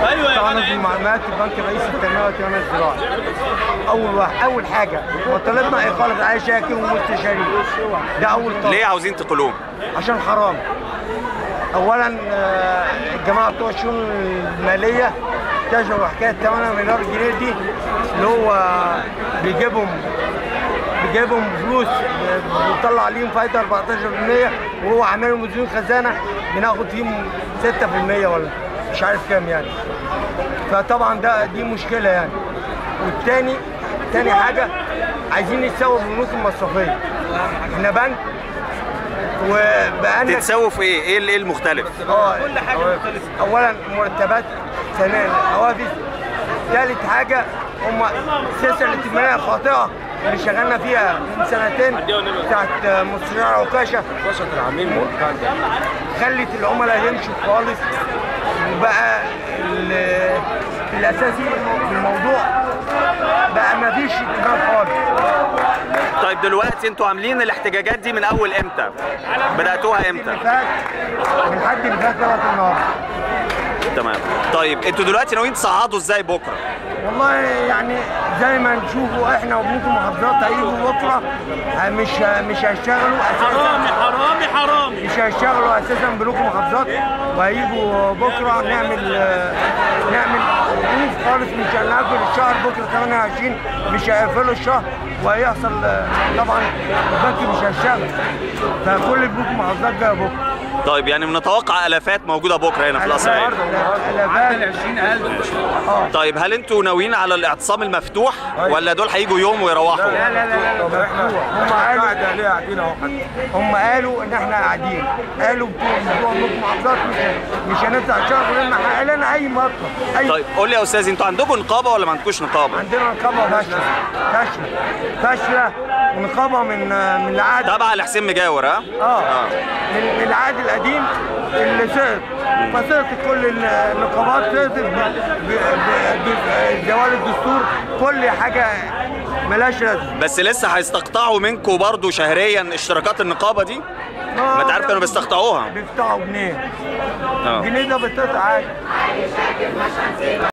ايوه يا طبعا جدع في انت. معلومات البنك الرئيسي للتنميه والتنميه الزراعي اول واحد اول حاجه مطالبنا اقاله علي شاكر ومستشارين ده اول طلب ليه عاوزين تقولوه عشان حرام اولا آه، الجماعه بتوع الشؤون الماليه اكتشفوا حكايه 8 مليار جنيه دي اللي هو بيجيبهم بيجيبهم فلوس بيطلع عليهم فايده 14% وهو عاملهم مديون خزانه بناخد فيهم 6% ولا مش عارف كام يعني فطبعا ده دي مشكله يعني والتاني تاني حاجه عايزين يتساووا بالبنوك المصرفيه احنا بنك وبقالنا تتساووا في ايه ايه اللي- ايه المختلف اه كل حاجه مختلفه اولا مرتبات ثانيا حوافز ثالث حاجه هم السياسه الائتمانيه الخاطئه اللي شغلنا فيها من سنتين بتاعت مستشار عكاشه خلت العملاء يمشوا خالص وبقى ال- الاساسي في الموضوع بقى ما فيش اهتمام خالص طيب دلوقتي انتوا عاملين الاحتجاجات دي من اول امتى بداتوها امتى اللي فات من الحد اللي فات لغايه النهارده تمام طيب انتوا دلوقتي ناويين تصعدوا ازاي بكره والله يعني زي ما نشوفوا احنا وبنوك المحافظات هيجوا بكره ه- مش مش هيشتغلوا حرامي اساسا حرامي حرامي مش هيشتغلوا اساسا بنوك المحافظات وهيجوا بكره نعمل آه، نعمل وقوف خالص مش هنقفل الشهر بكره 28 مش هيقفلوا الشهر وهيحصل آه، طبعا البنك مش هيشتغل فكل بنوك المحافظات جايه بكره طيب يعني بنتوقع الافات موجوده بكره هنا في الاسرائيل الافات اه طيب هل انتوا ناويين على الاعتصام المفتوح ولا دول هيجوا يوم ويروحوا لا لا لا لا مفتوح هم قالوا هم قالوا ان احنا قاعدين قالوا بتوع بتوع بنوك المحافظات مش مش هنفتح الشهر غير لما نحقق لنا اي مطلب اي طيب قول لي يا استاذ انتوا عندكم نقابه ولا ما عندكوش نقابه عندنا نقابه فاشله فاشله فاشله ونقابه من من العهد تابعه لحسين مجاور ها اه من من العهد القديم اللي سقط فسقطت كل النقابات سقطت ب- ب- ب- بزوال الدستور كل حاجه ملهاش لازمه بس لسه هيستقطعوا منكم برضو شهريا اشتراكات النقابه دي ما انت عارف كانوا بيستقطعوها بيقطعوا جنيه اه الجنيه ده بيتقطع عادي